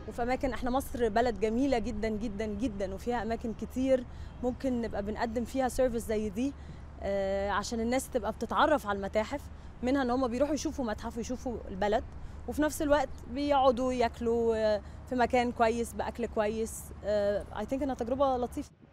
وفي اماكن احنا مصر بلد جميله جدا جدا جدا وفيها اماكن كتير ممكن نبقى بنقدم فيها سيرفيس زي دي آه، عشان الناس تبقى بتتعرف على المتاحف منها ان هم بيروحوا يشوفوا متحف ويشوفوا البلد وفي نفس الوقت بيقعدوا ياكلوا آه، في مكان كويس باكل كويس اي ثينك انها تجربه لطيفه